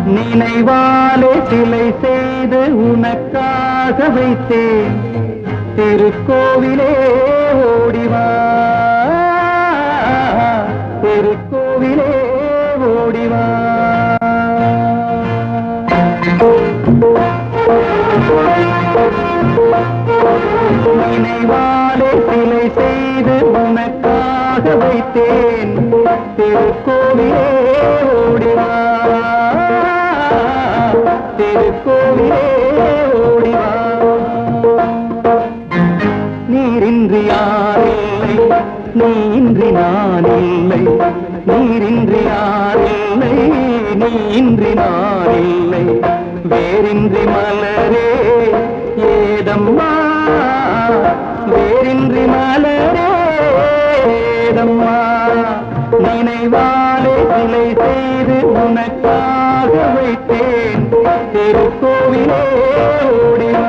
நினைவாலே சிலை செய்து உனக்காக வைத்தேன் திருக்கோவிலே ஓடிவா திருக்கோவிலே ஓடிவா நினைவாலே சிலை செய்து உனக்காக வைத்தேன் திருக்கோவிலே ஓடிவா திருக்கோவிலே ஓடிவா நீரின்றி யாரில்லை நீ இன்றி நான் இல்லை நீரின்றி யாரில்லை நீ இன்றி நான் இல்லை வேரின்றி மலரே ஏதம்மா வேரின்றி மலரே ஏதம்மா நினைவாலே சிலை செய்து உனக்காக வைத்தேன் திருக்கோவிலே ஓடிவா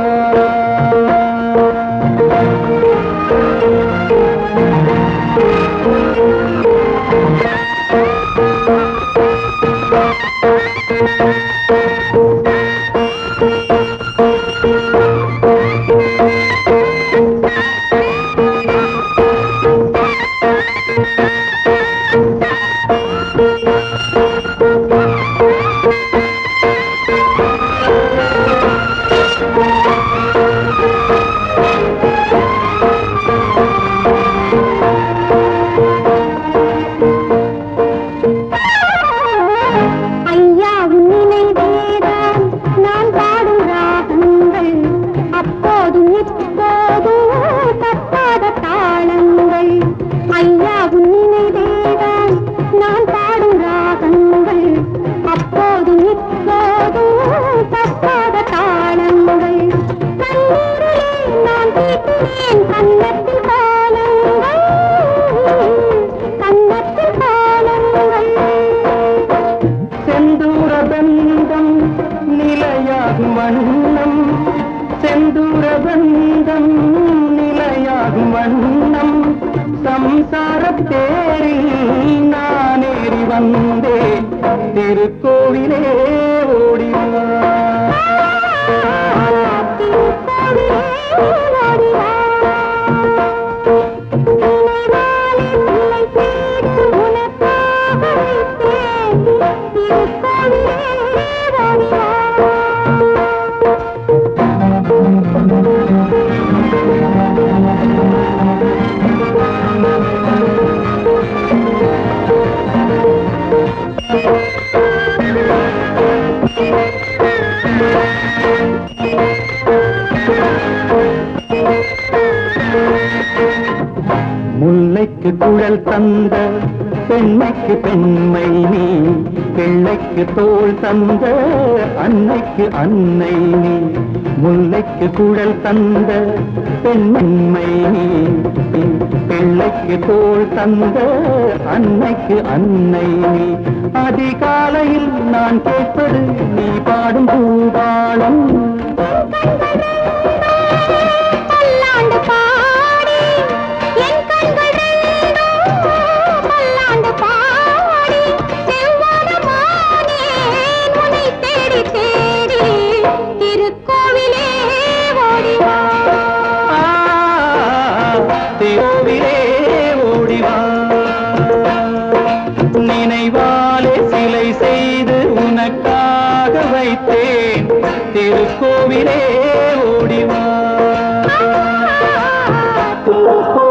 ஐயா உன் நினைவேதான் நான் பாடும் ராகங்கள் அப்போதும் இப்போதும் தப்பாத தாளங்கள் ஐயா உன் நினைவேதான் நான் பாடும் ராகங்கள் அப்போதும் இப்போதும் தப்பாத தாளங்கள் கண்ணீரிலே நான் தீட்டினேன் கன்னத்தில் காலங்கள் கன்னத்தில் காலங்கள் செந்தூர பந்தம் நிலையாகும் வண்ணம் செந்தூர பந்தம் நிலையாகும் வண்ணம் சம்சார தேரில் நான் ஏறி வந்தேன் திருக்கோவிலே ஓடிவா முல்லைக்கு குழல் தந்த பெண்மைக்கு பெண்மை நீ பிள்ளைக்கு தோள் தந்த அன்னைக்கு அன்னை நீ முல்லைக்கு குழல் தந்த பெண்மை நீ பிள்ளைக்கு தோள் தந்த அன்னைக்கு அன்னை நீ அதிகாலையில் நான் கேட்பது நீ பாடும் பூபாலம் பல்லாண்டு பாடி என் கண்கள் ரெண்டும் பல்லாண்டு பாடி செவ்வானமானேன் உன்னை தேடி தேடி திருக்கோவிலே ஓடிவா தேவிலே ஓடிவா நினைவாலே சிலை செய்து உனக்காக வைத்தேன் திருக்கோவிலே ஓடிவா திருக்கோவிலே